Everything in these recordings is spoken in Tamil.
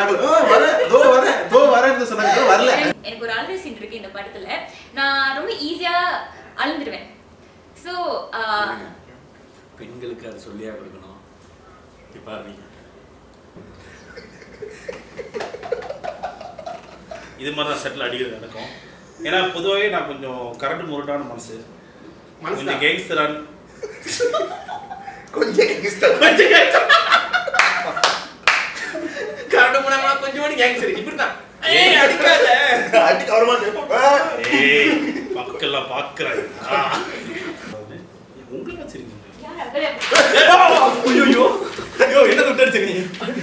சொன்னாங்க "ஆ, வரேன் தோ வரேன் தோ வரேன்னு சொன்னாங்க வரல எனக்கு- எனக்கு ஒரு அழுது சீன் இருக்கு இந்த படத்துல நான் ரொம்ப ஈஸியா அழுந்துருவேன் ஸோ பெண்களுக்கு அது சொல்லியா கொடுக்கணும் இப்ப பாருங்க இது மாதிரி தான் செட்டில் அடிக்கிறது நடக்கும் ஏன்னா பொதுவாகவே நான் கொஞ்சம் கரண்ட் முரட்டான மனசு மனசு கொஞ்சம் கேங்ஸ்டரான கொஞ்சம் இஷ்டம் கொஞ்சம் gangster. கரண்ட் போனா கொஞ்சம் மணி கேங் சரி இப்படிதான் ஏய் அடிக்காத அடிக்க வரமா ஏய் மக்கள்லாம் பார்க்குறாங்க உங்களுக்கு வச்சிருக்கீங்க ஐயோ ஐயோ என்ன தொட்டு அடிச்சிருக்கீங்க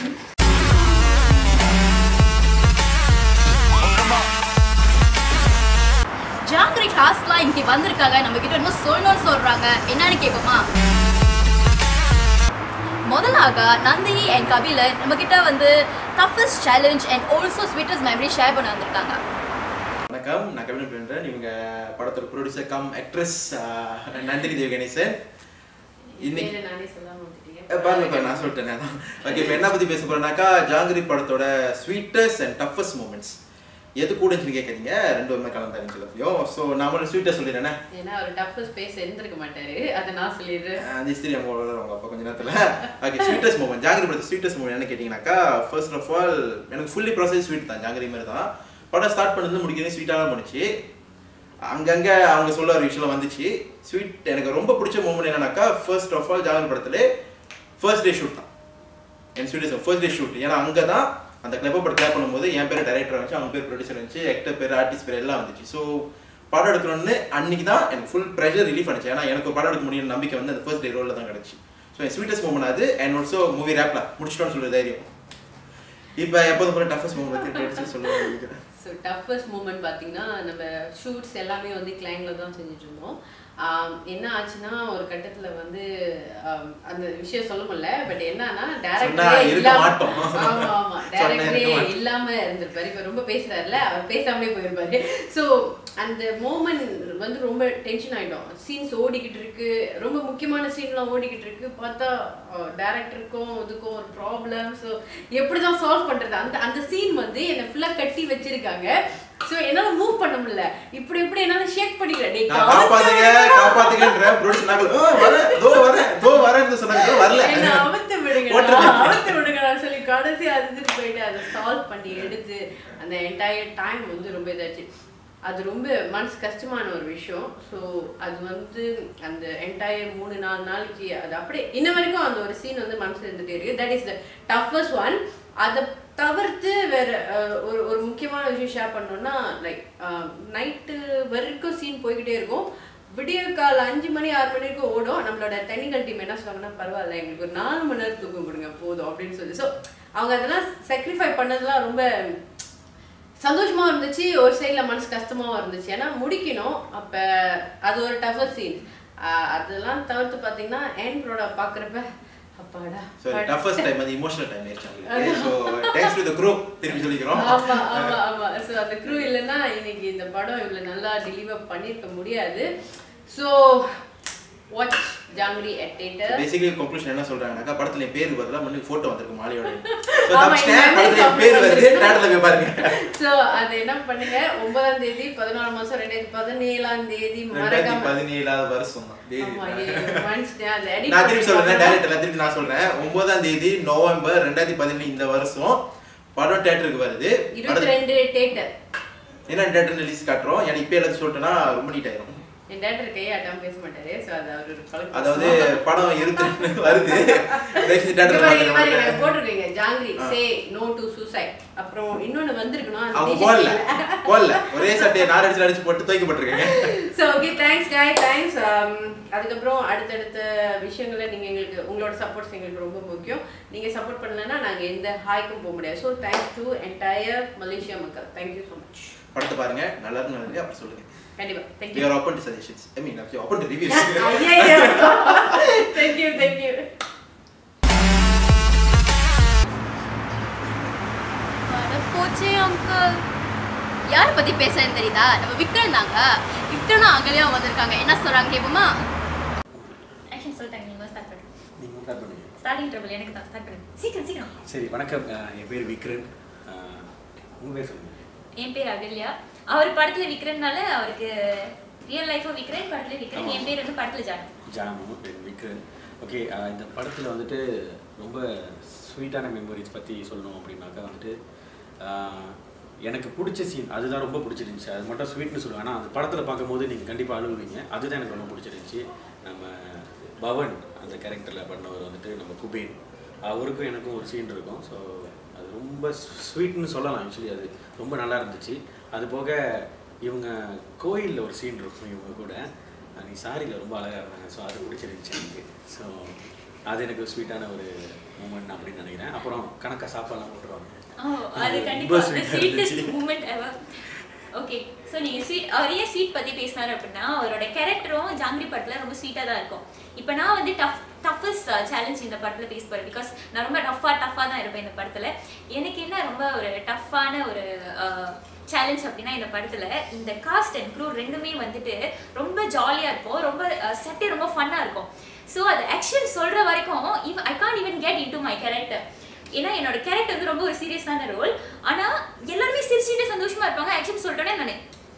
ஜாங்கிரி கிளாஸ்லாம் இன்னைக்கு வந்திருக்காங்க நம்ம கிட்ட இன்னும் சொல்லணும்னு சொல்றாங்க என்னன்னு கேட்போமா முதலாக நந்தினி அண்ட் கபிலன் நம்ம கிட்ட வந்து toughest challenge and also sweetest memory share பண்ண வந்திருக்காங்க வணக்கம் நான் கவின் பண்றேன் இவங்க படத்தோட producer cum actress Nandhini Devi Ganesan இன்னைக்கு பேரை நானே சொல்லாம விட்டுட்டீங்க. அஹ் பாருங்க பாருங்க, நான் சொல்லிட்டேன் ஓகே இப்போ என்ன பத்தி பேச போறேன்னாக்கா ஜாங்கிரி படத்தோட ஸ்வீட்டஸ்ட் அண்ட் டஃபஸ்ட் மூமெண்ட்ஸ் எது கூடன்னு சொல்லி கேட்குறீங்க ரெண்டு ஒன்று கலந்தாருன்னு சொல்லப்பையும் ஸோ நான் மட்டும் ஸ்வீட்டாக சொல்லிடுறேனே ஏன்னா அவர் டஃப் ஸ்பேஸ் இருந்திருக்க மாட்டாரு அதை நான் சொல்லிடுறேன் அந்த ஹிஸ்திரி அவங்க உங்க அப்பா கொஞ்ச நேரத்தில் ஓகே ஸ்வீட்டஸ்ட் மூமெண்ட் ஜாங்கிரி படத்து ஸ்வீட்டஸ்ட் மூமெண்ட் என்ன கேட்டிங்கனாக்கா ஃபர்ஸ்ட் ஆஃப் ஆல் எனக்கு ஃபுல்லி ப்ராசஸ் ஸ்வீட் தான் ஜாங்கிரி மாதிரி தான் படம் ஸ்டார்ட் பண்ணது முடிக்கிறது ஸ்வீட்டாக தான் பண்ணுச்சு அங்கங்கே அவங்க சொல்ல ஒரு விஷயம் வந்துச்சு ஸ்வீட் எனக்கு ரொம்ப பிடிச்ச மூமெண்ட் என்னன்னாக்கா ஃபர்ஸ்ட் ஆஃப் ஆல் ஜாங்கிரி படத்துல ஃபர்ஸ்ட் டே ஷூட் தான் என் ஸ்வீட்டஸ் ஃபர்ஸ்ட் டே ஷூட் ஏன்னா அங்கே தான் அந்த கிளப்பை படம் கிளப் பண்ணும்போது என் பேர் டைரக்டர் வந்துச்சு அவங்க பேர் ப்ரொடியூசர் வந்துச்சு ஆக்டர் பேர் ஆர்டிஸ்ட் பேர் எல்லாம் வந்துச்சு ஸோ படம் எடுக்கணும்னு அன்னைக்கு தான் எனக்கு ஃபுல் ப்ரெஷர் ரிலீஃப் ஆனிச்சு ஏன்னா எனக்கு ஒரு படம் எடுக்க முடியும் நம்பிக்கை வந்து அந்த ஃபர்ஸ்ட் டே ரோலில் தான் கிடச்சி ஸோ என் ஸ்வீட்டஸ்ட் மூமெண்ட் அது அண்ட் ஆல்சோ மூவி ரேப்ல முடிச்சிட்டோன்னு சொல்ற தைரியம் இப்போ எப்போதும் போல டஃபஸ்ட் மூமெண்ட் பற்றி சொல்ல நினைக்கிறேன் ஸோ டஃபஸ்ட் மூமெண்ட் பார்த்தீங்கன்னா நம்ம ஷூட்ஸ் எல்லாமே வந்து கிளைங்கில் தான் செஞ்சுட்டு இருந்தோம் ஆம், என்ன ஆச்சுன்னா ஒரு கட்டத்தில் வந்து ஆம், அந்த விஷயம் சொல்ல முடியல பட் என்னன்னா சொன்னா டேரக்டரே இருக்க இல்லாம மாட்டோம். ஆமா ஆமா சொன்னா டேரக்டரே இருக்க மாட்டோம். இல்லாம இருந்திருப்பாரு இப்போ ரொம்ப பேசுறாருல அவர் பேசாமலே போயிருப்பாரு ஸோ அந்த மூமெண்ட் வந்து ரொம்ப டென்ஷன் ஆயிட்டோம் சீன்ஸ் ஓடிக்கிட்டு இருக்கு ரொம்ப முக்கியமான சீன்லாம் ஓடிக்கிட்டு இருக்கு பார்த்தா டேரக்டருக்கும் இதுக்கும் ஒரு ப்ராப்ளம் ஸோ எப்படி தான் சால்வ் பண்றது அந்த அந்த சீன் வந்து என்னை ஃபுல்லாக கட்டி வச்சிருக்காங்க ஸோ என்னால மூவ் பண்ண முடியல இப்படி இப்படி என்னால ஷேக் பண்ணிக்கிறேன் டேய், நான் காப்பாத்துங்க காப்பாத்துங்கன்ற ப்ரொடியூசர் நாங்கள் "ஆ, வரேன் தோ வரேன் தோ வரேன்னு சொன்னாங்க வரல என்ன அவுத்து விடுங்க போட்டுருங்க. அவுத்து விடுங்கன்னு சொல்லி கடைசி அது இதுக்கு போயிட்டு அதை சால்வ் பண்ணி எடுத்து அந்த என்டையர் டைம் வந்து ரொம்ப இதாச்சு அது ரொம்ப மனசு கஷ்டமான ஒரு விஷயம் ஸோ அது வந்து அந்த என்டையர் மூணு நாலு நாளைக்கு அது அப்படியே இன்ன வரைக்கும் அந்த ஒரு சீன் வந்து மனசுல இருந்துட்டே இருக்கு that is the toughest one அதை தவிர்த்து வேற அஹ், ஒரு ஒரு முக்கியமான விஷயம் ஷேர் பண்ணோம்னா லைக் நைட்டு வரைக்கும் சீன் போய்கிட்டே இருக்கும் விடிய கால அஞ்சு மணி ஆறு மணி வரைக்கும் ஓடும் நம்மளோட டெக்னிக்கல் டீம் என்ன சொன்னாங்கன்னா பரவாயில்ல எங்களுக்கு ஒரு நாலு மணி நேரம் தூக்கம் கொடுங்க போதும் அப்படின்னு சொல்லி ஸோ அவங்க அதெல்லாம் sacrifice பண்ணதெல்லாம் ரொம்ப சந்தோஷமா இருந்துச்சு ஒரு சைடுல மனசு கஷ்டமாவும் இருந்துச்சு ஏன்னா முடிக்கணும் அப்ப அது ஒரு டஃபர் சீன் அதெல்லாம் தவிர்த்து பாத்தீங்கன்னா ஏன் ப்ரோட பாக்குறப்ப அப்பாடா ஸோ டஃபஸ்ட் டைம் அது இமோஷனல் டைம் ஆயிடுச்சு so thanks to the group திருப்பி சொல்லிக்கிறோம் ஆமா ஆமா ஆமா ஸோ அந்த க்ரூ இல்லைன்னா இன்னைக்கு இந்த படம் இவ்வளவு நல்லா டெலிவர் பண்ணியிருக்க முடியாது so watch Jangiri at theatre basically conclusion என்ன சொல்றாங்கன்னாக்கா படத்துல என் பேர் பதிலா முன்னாடி போட்டோ வந்திருக்கு மாலையோட ஸோ ஆமா, தப்பிச்சிட்டேன் இந்த படத்துல என் பேர் வருது தேட்டர்ல போய் பாருங்க ஸோ அது என்ன பண்ணுங்க ஒன்பதாம் தேதி பதினாறு மாசம் ரெண்டாயிரத்தி பதினேழாம் தேதி ரெண்டாயிரத்தி மறக்காம பதினேழாவது வருஷம் தான் தேதி ஆமா, ஐயோ, மன்னிச்சிட்டேன். அதை edit நான் திருப்பி சொல்றேன் பண்ணி டேரக்டர்ல திருப்பி நான் சொல்றேன் ஒன்பதாம் தேதி நவம்பர் ரெண்டாயிரத்தி பதினேழு இந்த வருஷம் படம் தேட்டருக்கு வருது இருபத்தி படத்து- ரெண்டு தேட்டர் என்ன தேட்டர் ரிலீஸ் காட்டுறோம் ஏன்னா இப்போ எல்லாத்தையும் சொல்லிட்டேன்னா ரொம்ப நீட் ஆயிரும் என் டேரக்டர் கையை ஆட்டாம பேச மாட்டாரு ஸோ அது அவர் ஒரு பழக்கம். அதாவது படம் இருபத்தி வருது இங்க தேட்டர் பாருங்க, இங்க பாருங்க, இங்க போட்டிருக்கீங்க Jangiri say no to suicide அப்புறம் இன்னொன்னு வந்திருக்கணும் அந்த அவங்க t-shirt போடல ல. போடல ஒரே சட்டையை நார் அடிச்சு அடிச்சு போட்டு துவைக்கப்பட்டிருக்கீங்க so okay thanks guy thanks அதுக்கப்புறம் அடுத்தடுத்த விஷயங்களை நீங்கள் எங்களுக்கு உங்களோட சப்போர்ட்ஸ் எங்களுக்கு ரொம்ப முக்கியம் நீங்கள் சப்போர்ட் பண்ணலைன்னா நாங்கள் எந்த ஹாய்க்கும் போக முடியாது so thanks to entire Malaysia மக்கள் தேங்க்யூ ஸோ மச் படத்தை பாருங்க நல்லா இருக்கு நல்லா இருக்கு அப்புறம் சொல்லுங்க கண்டிப்பாக We thank you are open to suggestions. I mean, we are open to reviews. Thank you thank you போச்சே அங்கிள் யாரை பத்தி பேசுறேன்னு தெரியுதா நம்ம விக்ரம் தாங்க விக்ரனும் அகலையும் வந்திருக்காங்க என்ன சொல்றாங்க கேட்போமா ஆக்ஷன் சொல்லிட்டாங்க நீங்க ஸ்டார்ட் பண்ணுங்க நீங்கள் ஸ்டார்ட் பண்ணுங்க ஸ்டார்டிங் ட்ரபிள் எனக்கு தான் ஸ்டார்ட் பண்ணுங்க சீக்கிரம் சீக்கிரம் சரி வணக்கம் அஹ் என் பேர் விக்ரன் உங்க பேர் சொல்லுங்க என் பேர் அகல்யா அவர் படத்துல விக்ரம்னால அவருக்கு ரியல் லைஃபும் விக்ரன் படத்துல விக்ரன் என் பேர் வந்து படத்துல ஜானு ஜானு என் விக்ரன் ஓகே இந்த படத்தில் வந்துட்டு ரொம்ப ஸ்வீட்டான மெமரிஸ் பற்றி சொல்லணும் அப்படின்னாக்கா வந்துட்டு ஆஹ், எனக்கு பிடிச்ச சீன் அதுதான் ரொம்ப பிடிச்சிருந்துச்சு அது மட்டும் ஸ்வீட்னு சொல்லுவேன் ஆனால் அந்த படத்தில் பார்க்கும்போது நீங்கள் கண்டிப்பாக அழுகுவீங்க அதுதான் எனக்கு ரொம்ப பிடிச்சிருந்துச்சு நம்ம பவன் அந்த கேரக்டரில் பண்ணவர் வந்துட்டு நம்ம குபேன் அவருக்கும் எனக்கும் ஒரு சீன் இருக்கும் ஸோ அது ரொம்ப ஸ்வீட்னு சொல்லலாம் ஆக்சுவலி அது ரொம்ப நல்லா இருந்துச்சு அது போக இவங்க கோயிலில் ஒரு சீன் இருக்கும் இவங்க கூட நீ சாரியில் ரொம்ப அழகாக இருந்தாங்க ஸோ அது பிடிச்சிருந்துச்சு எனக்கு ஸோ அது எனக்கு ஸ்வீட்டான ஒரு மூமெண்ட் அப்படின்னு நினைக்கிறேன் அப்புறம் கணக்கா சாப்பாடுலாம் போட்டுருவாங்க ஓ, அது அது கண்டிப்பா ரொம்ப the sweet ஆ sweetest இருந்துச்சு. மூமெண்ட் எவர் ஓகே ஸோ நீங்க ஸ்வீட் அவர் ஏன் ஸ்வீட் பத்தி பேசினாரு அப்படின்னா அவரோட கேரக்டரும் ஜாங்கிரி படத்துல ரொம்ப ஸ்வீட்டா தான் இருக்கும் இப்போ நான் வந்து டஃப் டஃபஸ்ட் சேலஞ்ச் இந்த படத்துல பேச போறேன் பிகாஸ் நான் ரொம்ப டஃபா டஃபா தான் இருப்பேன் இந்த படத்துல எனக்கு என்ன ரொம்ப ஒரு டஃப்பான ஒரு சேலஞ்ச் அப்படின்னா இந்த படத்துல இந்த காஸ்ட் அண்ட் க்ரூ ரெண்டுமே வந்துட்டு ரொம்ப ஜாலியா இருக்கும் ரொம்ப செட்டே ரொம்ப ஃபன்னா இருக்கும் ஸோ அது ஆக்ஷன் சொல்ற வரைக்கும் I can even get into my character ஏன்னா என்னோட கேரக்டர் வந்து ரொம்ப ஒரு சீரியஸான ரோல் ஆனா எல்லாருமே சிரிச்சுட்டு சந்தோஷமா இருப்பாங்க ஆக்ஷன் சொல்லிட்டோன்னே நானு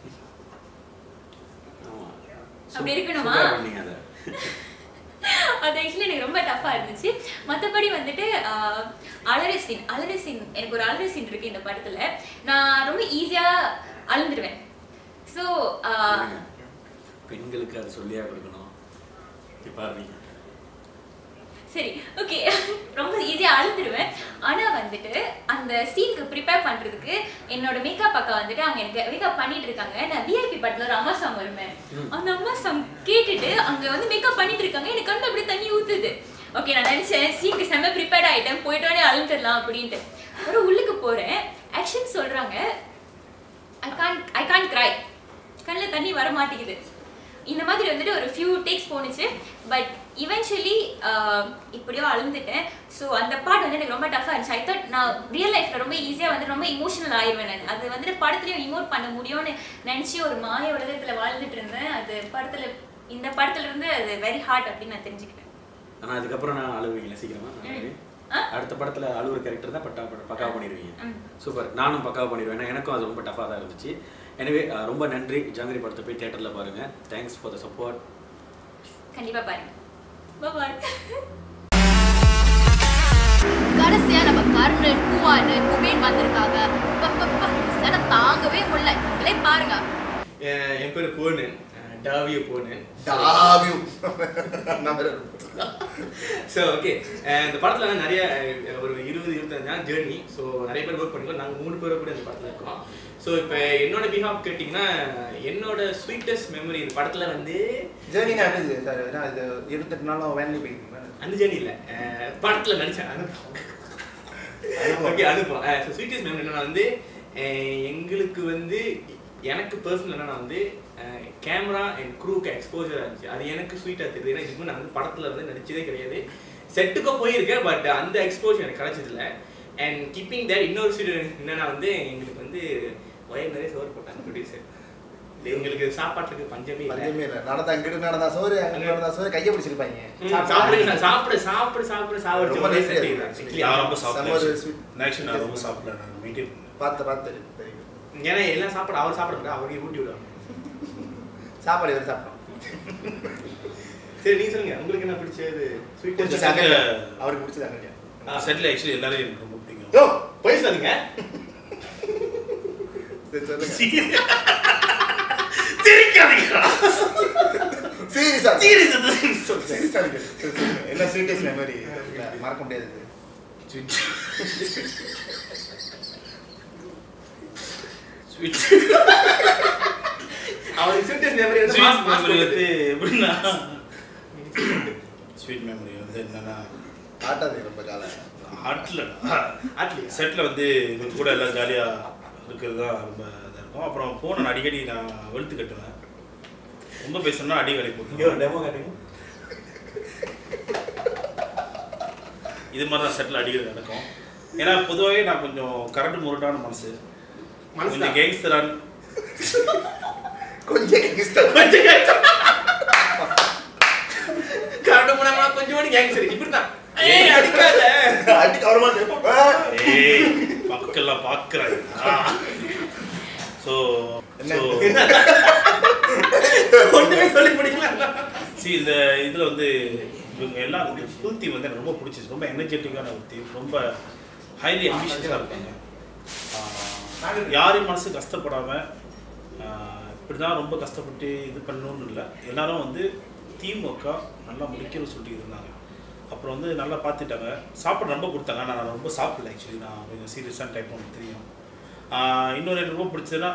ஆமா. அப்படி இருக்கணுமா? சூப்பரா பண்ணீங்க அதை அது ஆக்சுவலி எனக்கு ரொம்ப டஃப்பாக இருந்துச்சு மற்றபடி வந்துட்டு ஆஹ், அலறு சீன் அலறு சீன் எனக்கு ஒரு அலறு சீன் இருக்கு இந்த படத்துல நான் ரொம்ப ஈஸியாக அழுந்துருவேன் ஸோ இருங்க. பெண்களுக்கு அது சொல்லியா கொடுக்கணும் இப்போ நீங்க சரி ஓகே ரொம்ப ஈஸியாக அழுந்துருவேன் ஆனால் வந்துட்டு அந்த சீனுக்கு ப்ரிப்பேர் பண்ணுறதுக்கு என்னோட மேக்கப் அக்கா வந்துட்டு அவங்க எனக்கு மேக்கப் பண்ணிட்டு இருக்காங்க நான் விஐபி படத்தில் ஒரு அம்மா சாங் வருவேன் அந்த அம்மா சாங் கேட்டுட்டு அங்கே வந்து மேக்கப் பண்ணிட்டு இருக்காங்க எனக்கு கண்ணு அப்படியே தண்ணி ஊற்றுது ஓகே நான் நினச்சேன் சீனுக்கு செம்ம ப்ரிப்பேர்ட் ஆகிட்டேன் போயிட்டோடனே அழுந்துடலாம் அப்படின்ட்டு அப்புறம் உள்ளுக்கு போகிறேன் ஆக்ஷன் சொல்கிறாங்க ஐ கான் ஐ கான் கிரை கண்ணில் தண்ணி வர மாட்டேங்குது இந்த மாதிரி வந்துட்டு ஒரு ஃபியூ டேக்ஸ் போணுச்சு பட் இவென்ச்சுவலி இப்படியோ அழுந்துட்டேன் ஸோ அந்த பார்ட் வந்து எனக்கு ரொம்ப டஃபாக இருந்துச்சு ஐ தாட் நான் ரியல் லைஃப்பில் ரொம்ப ஈஸியாக வந்து ரொம்ப இமோஷனல் ஆயிடுவேன் நான் அது வந்துட்டு படத்துலையும் இமோட் பண்ண முடியும்னு நினச்சி ஒரு மாய உலகத்தில் வாழ்ந்துட்டு இருந்தேன் அது படத்தில் இந்த படத்துல இருந்து அது வெரி ஹார்ட் அப்படின்னு நான் தெரிஞ்சுக்கிட்டேன் ஆனா அதுக்கப்புறம் நான் அழுவீங்களா சீக்கிரமா ம். ஆ? அடுத்த படத்துல அழுவுற கேரக்டர் தான் பட்டா பக்காவா பண்ணிடுவீங்க ம். சூப்பர் நானும் பக்காவா பண்ணிடுவேன் ஏன்னா எனக்கும் அது ரொம்ப டஃபாக தான் இருந்துச்சு எனவே ரொம்ப நன்றி ஜாங்கிரி படத்தை போய் தியேட்டர்ல பாருங்க தேங்க்ஸ் ஃபார் த சப்போர்ட் கண்டிப்பாக பாருங்க பாய் கடைசியா நம்ம கர்ணன் பூவானு குபேன் வந்திருக்காங்க ப- ப- ப, செட தாங்கவே முடியல இவங்களே பாருங்க என் என் பேர் பூனன் டாவிய பூனன் டாவியூ நம்பர் ஸோ ஓகே இந்த படத்தில் வந்து நிறைய அஹ், ஒரு இருபது இருபத்தஞ்சு நாள் ஜேர்னி ஸோ நிறைய பேர் ஒர்க் பண்ணிருக்கோம் நாங்கள் மூணு பேரும் கூட இந்த படத்தில் இருக்கோம் ஸோ இப்போ என்னோட பிஹாப் கேட்டிங்கன்னா என்னோட ஸ்வீட்டஸ்ட் மெமரி இந்த படத்தில் வந்து ஜேர்னி என்னது சார் ஏன்னா இது இருபத்தெட்டு நாளும் வேன்லி போயிருக்கீங்களா அந்த ஜேர்னி இல்லை படத்தில் நடித்தேன் அனுபவம் ஓகே அனுபவம் ஸோ ஸ்வீட்டஸ்ட் மெமரி என்னன்னா வந்து அஹ், எங்களுக்கு வந்து எனக்கு பர்சனல் என்னன்னா வந்து கேமரா அண்ட் க்ரூக்கு எக்ஸ்போஜர் இருந்துச்சு அது எனக்கு ஸ்வீட்டாக தெரியுது ஏன்னா இதுக்கு முன்னாடி நான் வந்து படத்தில் வந்து நடிச்சதே கிடையாது செட்டுக்கு போயிருக்கேன் பட் அந்த எக்ஸ்போஜர் எனக்கு கிடைச்சதில்ல அண்ட் கீப்பிங் தேட் இன்னொரு ஸ்வீட் என்னன்னா வந்து எங்களுக்கு வந்து வயல் நிறைய சோறு போட்டாங்க ப்ரொடியூசர் எங்களுக்கு சாப்பாட்டுக்கு பஞ்சமே இல்லை பஞ்சமே இல்லை நடந்தா அங்கிட்டு நடந்தா சோறு அங்கிட்டு நடந்தா சோறு கையை பிடிச்சிருப்பாங்க ம், சாப்பிடுங்க சாப்பிடு சாப்பிடு சாப்பிடு சாப்பிடு ரொம்ப சாப்பிடு nice ஆ செட் இருக்கு. நான் ரொம்ப செம்ம ஒரு சாப்பிட்டேன் sweet. ஆக்சுவலி நான் ரொம்ப சாப்பிடல நான் மெயின்டைன் பண்ணேன் பார்த்து பார்த்து தெரியும், தெரியும் ஏன்னா எல்லாம் சாப்பாடு அவர் சாப்பிட அவருக்கு ஊட்டி விடுவாங்க சாப்பாடு இவர் சாப்பிட்டோம் சரி நீங்க சொல்லுங்க உங்களுக்கு என்ன பிடிச்சது ஸ்வீட் பிடிச்ச சாங்க- அவருக்கு பிடிச்சது அங்கே செட்டில் ஆக்சுவலி எல்லாரும் எனக்கு ரொம்ப பிடிக்கும் யோ போய் சொல்லுங்க சரி, சொல்லுங்க தெரிக்காதீங்களா சீரியஸா சீரியஸ் சீரியஸா இருக்கு சரி, சொல்லுங்க. என்ன ஸ்வீட்டஸ்ட் மெமரி மறக்க முடியாது ஸ்வீட் அவருக்கு ஸ்வீட் மெமரி வந்து ஸ்வீட் மாஸ் மாஸ் மெமரி வந்து வந்து எப்படின்னா ஸ்வீட் மெமரி வந்து என்னன்னா ஆட்டாது ரொம்ப காலம் ஹாட்டில் ஆட்லியா செட்டில் வந்து இவங்க கூட எல்லாம் ஜாலியாக இருக்கிறது தான் ரொம்ப இதாக இருக்கும் அப்புறம் ஃபோனை நான் அடிக்கடி நான் வெளுத்து கட்டுவேன் ரொம்ப பேசணும்னா அடி வேலை யோ போட்டு டெமோ காட்டுங்க இது மாதிரி தான் செட்டில் அடிக்கிறது நடக்கும் ஏன்னா பொதுவாகவே நான் கொஞ்சம் கரண்ட் முரட்டான மனசு மனசு கொஞ்சம் கேங்ஸ்டரான கொஞ்சம் gangster. கொஞ்சம் கரண்ட் போனா கொஞ்சம் கேங் சரி இப்படிதான் ஏய் அடிக்காத அடி கவரமா ஏய் மக்கள்லாம் பார்க்குறாங்க ஸோ ஸோ ஒண்ணுமே சொல்லி முடிக்கல சி இந்த இதில் வந்து இவங்க எல்லாம் வந்து புது தீம் வந்து எனக்கு ரொம்ப பிடிச்சிச்சு ரொம்ப எனர்ஜெட்டிக்கான ஒரு தீம் ரொம்ப ஹைலி அம்பிஷியஸாக இருப்பாங்க ஆஹ் யாரையும் மனசு கஷ்டப்படாமல் இப்படி தான் ரொம்ப கஷ்டப்பட்டு இது பண்ணணும்னு இல்லை எல்லாரும் வந்து தீம் ஒர்க்காக நல்லா முடிக்கணும்னு சொல்லிட்டு இருந்தாங்க அப்புறம் வந்து நல்லா பார்த்துட்டாங்க சாப்பிட ரொம்ப கொடுத்தாங்க ஆனால் நான் ரொம்ப சாப்பிடல ஆக்சுவலி நான் கொஞ்சம் சீரியஸான டைப் எனக்கு தெரியும் ஆஹ் இன்னொரு எனக்கு ரொம்ப பிடிச்சதுன்னா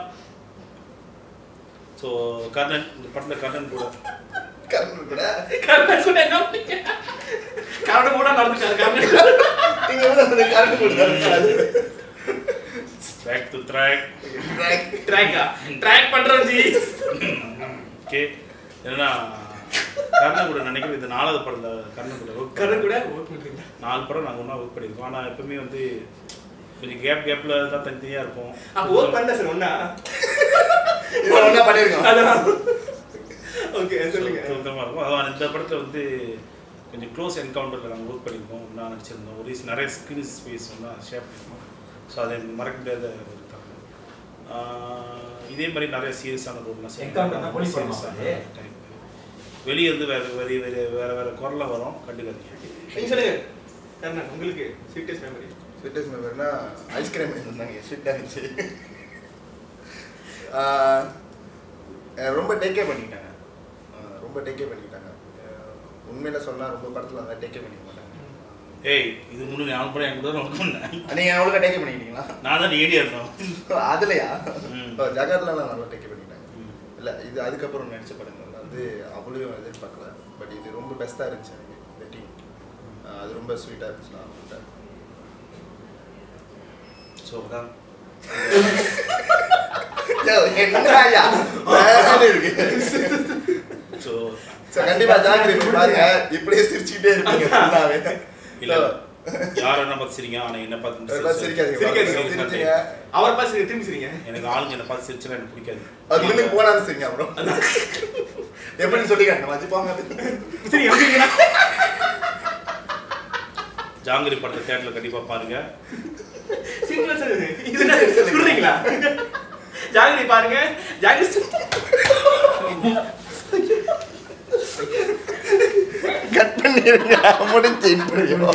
ஸோ கர்ணன் இந்த படத்தில் கர்ணன் கூட கரண்ட் கூட கரெக்டாக சொன்ன என்ன பண்ணீங்க? கரண்ட் கூட நடந்துட்டாரு கரண்ட் நீங்க வந்து அந்த கரண்ட் கூட ட்ராக் டு ட்ராக் ட்ராக்கா ட்ராக் பண்றோம் ஜி ஓகே என்னன்னா கர்ணன் கூட நினைக்கிறேன் இந்த நாலாவது படத்தில் கர்ணன் கூட ஒர்க் கரண்ட் கூட ஒர்க் பண்றீங்களா நாலு படம் நாங்கள் ஒன்றா ஒர்க் பண்ணியிருக்கோம் ஆனால் எப்பவுமே வந்து கொஞ்சம் கேப் கேப்பில் தான் தனித்தனியாக இருப்போம் அப்போ ஒர்க் பண்ணல சார் ஒண்ணா இது ஒண்ணா பண்ணிருக்கோம் அதான் ஓகே சொல்லுங்க சுத்தமாக இருக்கும் அதான் இந்த படத்தில் வந்து கொஞ்சம் க்ளோஸ் என்கவுண்டரில் நாங்கள் ஒர்க் பண்ணியிருக்கோம் ஒன்றா நடிச்சிருந்தோம் ஒரு நிறைய ஸ்கில் ஸ்பேஸ் ஒன்றா ஷேர் பண்ணியிருக்கோம் ஸோ அதை எனக்கு மறக்க முடியாத ஒரு தருணம் ஆஹ் இதே மாதிரி நிறைய சீரியஸான ரோல்லாம் Encounter னா police படமா அது? வெளியே இருந்து வேறு வேறு வேறு வேறு வேறு குரலில் வரும் கண்டுக்காதீங்க நீங்க சொல்லுங்க கர்ணன் உங்களுக்கு ஸ்வீட்டஸ்ட் மெமரி ஸ்வீட்டஸ்ட் மெமரினா ஐஸ்கிரீம் இருந்தாங்க ஸ்வீட்டாக இருந்துச்சு ஆஹ் அஹ் ரொம்ப டேக்கே பண்ணிக்கிட்டாங்க ஆஹ் ரொம்ப டேக்கே பண்ணிக்கிட்டாங்க ஆஹ் உண்மையில சொன்னா ரொம்ப படத்துல வந்து டேக்கே பண்ணிக்க மாட்டாங்க ஏய் இது முன்னாடி நாலு படம் என் கூட ஒர்க் பண்ணேன் நீங்க அவ்வளோ டேக்கே பண்ணிக்கிட்டீங்களா நான் தான் ஏடியா இருந்தோம் அதுலயா ம். இப்போ ஜகர்லாம் நல்லா டேக்கே பண்ணிக்கிட்டாங்க ம். இல்ல இது அதுக்கப்புறம் நடிச்ச படங்கள் வந்து அவ்வளோ எதிர்பார்க்கல பட் இது ரொம்ப பெஸ்ட்டாக இருந்துச்சு எனக்கு இந்த டீம் அது ரொம்ப ஸ்வீட்டாக இருந்துச்சு நான் அவங்கள்ட்ட. ஸோ அதான் யோ, என்னய்யா? வேலைன்னு இருக்கு. ஸோ So, கண்டிப்பா ஜாங்கிரி போய் பாருங்க இப்படியே சிரிச்சுக்கிட்டே இருப்பீங்க ஃபுல்லாவே இல்லை யாரை என்ன பார்த்து சிரிங்க ஆனால் என்ன பார்த்து எல்லாம் சிரிச்சா- சிரிக்காதீங்க சிரிக்காதீங்க, பாருங்க, சிரிக்க சிரிச்சீங்க அவர் பாஸ் திரும்பி சரிங்க எனக்கு ஆளுங்க என்ன பார்த்து சிரிச்சுன்னா எனக்கு பிடிக்காது அது முன்னுக்கு போனாலும் சரிங்க அப்புறம் எப்படின்னு சொல்லி காட்டணும் வச்சு போங்க சரி எப்படிங்கண்ணா ஜாங்கிரி படத்தை தேட்டரில் கண்டிப்பாக பாருங்க சிம்பிளா சொல்லுங்க இது என்ன சொல்றீங்களா ஜாகிரி பாருங்க ஜாகிரி கட் பண்ணிருங்க முடிஞ்சு இப்படியோ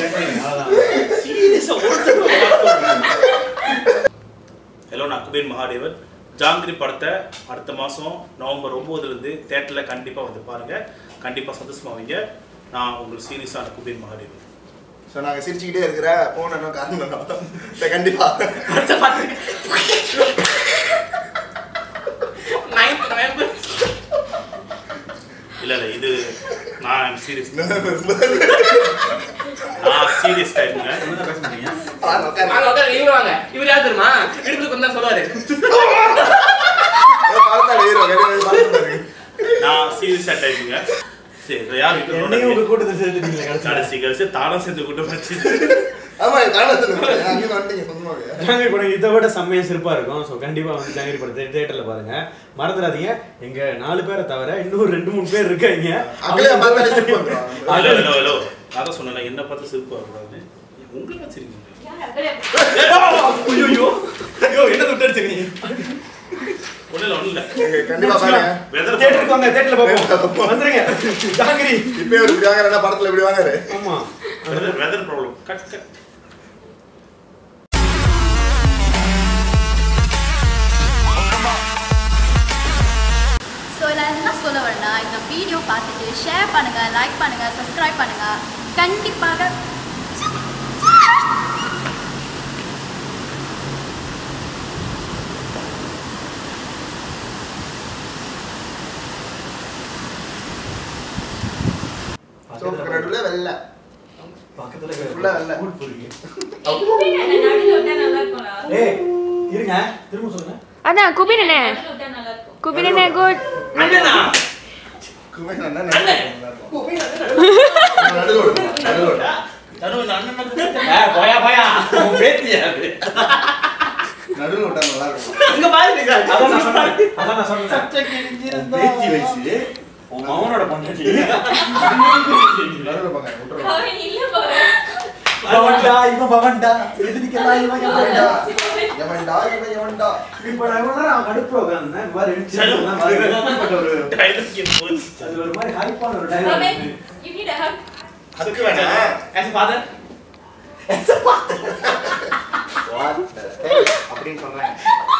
ஹலோ நான் குபேர் மகாதேவன் ஜாங்கிரி படத்தை அடுத்த மாதம் நவம்பர் ஒம்போதுலேருந்து தேட்டரில் கண்டிப்பாக வந்து பாருங்கள் கண்டிப்பாக சந்தோஷமாவீங்க நான் உங்களுக்கு சீரியஸான குபேர் மகாதேவன் ஸோ நாங்கள் சிரிச்சுக்கிட்டே இருக்கிற போனோம் காரணம் கண்டிப்பா நைன்த் நவம்பர் இல்லை இல்லை இது நான் சீரியஸ் நான் சீரியஸ் டைமுங்க வாங்க, உட்காருங்க. வாங்க உட்காருங்க இவரு வாங்க இவர் யார் தெரியுமா இடுப்புக்கு வந்தா சொல்லுவாரு ஏதோ படத்தால hero, வெளிய படத்துல இருக்கு. நான் சீரியஸாக டைமுங்க சரி இதை யார் என்னையும் உங்க விட்டு கூட்டத்தை சேர்த்துட்டீங்களா கடைசியில? கடைசி கடைசி தானம் சேர்ந்து கூட்டம் வச்சு ஆமா காரணத்துல அங்கே வந்துட்டீங்க சொந்தமாவே ஜாங்கிரி படம் இதை விட செம்மையா சிறப்பா இருக்கும் ஸோ கண்டிப்பா வந்து ஜாங்கிரி படத்தை தேட்டர்ல பாருங்க மறந்துடாதீங்க எங்க நாலு பேரை தவிர இன்னும் ரெண்டு மூணு பேர் இருக்காங்க அகலையா பார்த்தாலே சிரிப்பு வந்துரும். ஹலோ ஹலோ ஹலோ அதான் சொன்னேன் என்ன பார்த்து சிரிப்பு வரக்கூடாது உங்களுக்கு தான் சிரிக்கணும் ஐயோ ஐயோ என்ன விட்டு நீ ஒன்றும் இல்லை ஒன்றும் இல்லை எங்க கண்டிப்பா பாருங்க வெதர் தேட்டருக்கு வாங்க தேட்டர்ல பார்ப்போம் வந்துருங்க ஜாங்கிரி இப்பயே ஒரு இப்படி வாங்குறேன்னா படத்துல இப்படி வாங்குறாரு ஆமா weather weather problem cut cut so நான் என்ன சொல்ல வரேன்னா இந்த வீடியோ பார்த்துட்டு ஷேர் பண்ணுங்க லைக் பண்ணுங்க சப்ஸ்கிரைப் பண்ணுங்க கண்டிப்பாக சோப்புக்கு நடுவில் வெள்ளை பக்கத்துல ஃபுல்லா வெள்ளை நடுவில் விட்டா நல்லா இருக்கும்ல ஏய் இருங்க திரும்ப சொல்லுங்க அதான் குபின் அண்ணே நடுவில் விட்டா நல்லா இருக்கும் குபின் அண்ணே குட் அண்ணனா குமேன் அண்ணா நடுவில் நடுவில் விடுங்க, நடுவில் விடுங்க. தருண் அண்ணன் ஏய், போயா போயா உன் பேத்தியா அது நடுவில் விட்டா நல்லா இருக்கும் இங்க பாருங்க அதான் நான் சொன்னேன் அதான் நான் சொன்னேன் உன் பேத்தி வயசு உன் மகனோட பொண்டாட்டி நடுவில் பாங்க விட்டுருவோம் அவன் இல்ல பாரு பவன்டா இவன் பவன்டா எதிரிக்கலாம் இவன் எவன்டா எவன்டா இவன் எவன்டா இப்போ நான் இவ்வளவு நேரம் கடுப்புல உட்கார்ந்தேன் இந்த மாதிரி ரெண்டு சீன் தான் வருது. ஒரு டைலாக் போச்சு அது ஒரு மாதிரி ஹைப்பான ஒரு Ramen, dialogue you need a hug. அதுக்கு வேணாம் ஆஸ் ஃபாதர் அப்படின்னு சொல்றேன்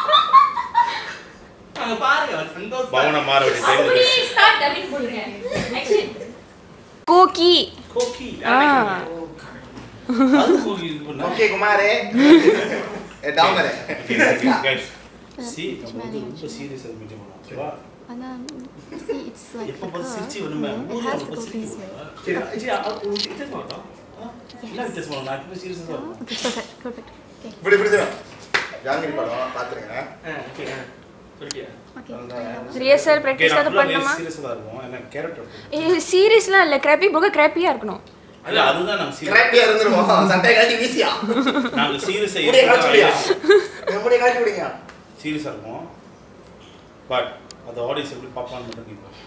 அங்க பாருங்க அவர் சந்தோஷம் பவன மாற வேண்டிய டைம் அப்படியே start dubbing போடுங்க. Action. கோகி கோக்கி ஆ. அது கோக்கி இது பண்ணா ஓகே குமாரே ஏ டாமரே கைஸ் சி நம்ம வந்து ரொம்ப சீரியஸா மீட்டிங் பண்ணுவோம் ஓகேவா ஆனா see it's like எப்ப பார்த்து like, சிரிச்சு uh, வருமே it மூணு has நாள் to go சிரிச்சு this way. வருவேன். சரி சரி அது வித்தியாசமா இருக்கா என்ன வித்தியாசம் பண்ணலாம்? நான் எப்பவுமே சீரியஸா தான் Oh, இருப்பேன் okay, perfect, perfect. Okay, இப்படி இப்படி தான் ஜாங்கிரி படம் பாத்துருங்க ஓகே சொல்லிட்டியா okay. ரிஹர்சல் Okay, ப்ராக்டிஸ் நான் அதை full-ஆ பண்ணணுமா serious-ஆ தான் இருப்போம். ஏன்னா character. இது சீரியஸ்லாம் இல்லை கிராப்பி போக கிராப்பியாக இருக்கணும் இல்ல, அதுதான் நாங்க serious. கிராப்பியா இருந்துருவோம் சட்டையை காட்டி வீசியா நாங்க serious ஆ முடிய காட்டி விடியா இருக்கோம். முடிய காட்டி விடுங்க serious ஆ இருப்போம். But, அது audience எப்படி பார்ப்பான்னு மட்டும் நீங்க பாருங்க.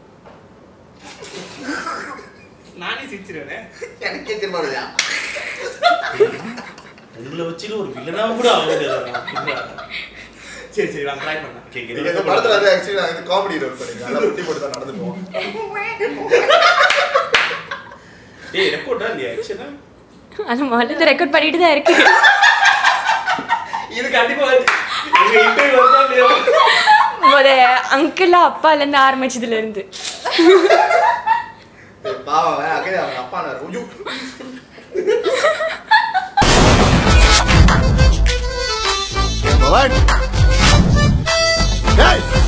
நானே சிரிச்சிருவேன் எனக்கே திரும்ப வருதா உங்களை வச்சுட்டு ஒரு வில்லனா கூட ஆக முடியாது சரி சரி நான் ட்ரை பண்ணேன் Okay, okay, நீங்க இந்த படத்துல வந்து ஆக்சுவலி நான் இந்த காமெடி ரோல் பண்ணிருக்கேன் நல்லா புட்டி போட்டு தான் நடந்துப்போம் ஏய் ரெக்கார்டா இல்லையா ஆக்சுவலா அது முதல்ல ரெக்கார்ட் பண்ணிட்டு தான் இருக்கு இது கண்டிப்பா வருது எங்க இன்டர்வியூ வருதா இல்லையா முத அங்கிள் அப்பாலேருந்து ஆரம்பிச்சதுல இருந்து பாவம் அவன் அக்கறை அவங்க அப்பா நான் ஐயோ பவன் டேய்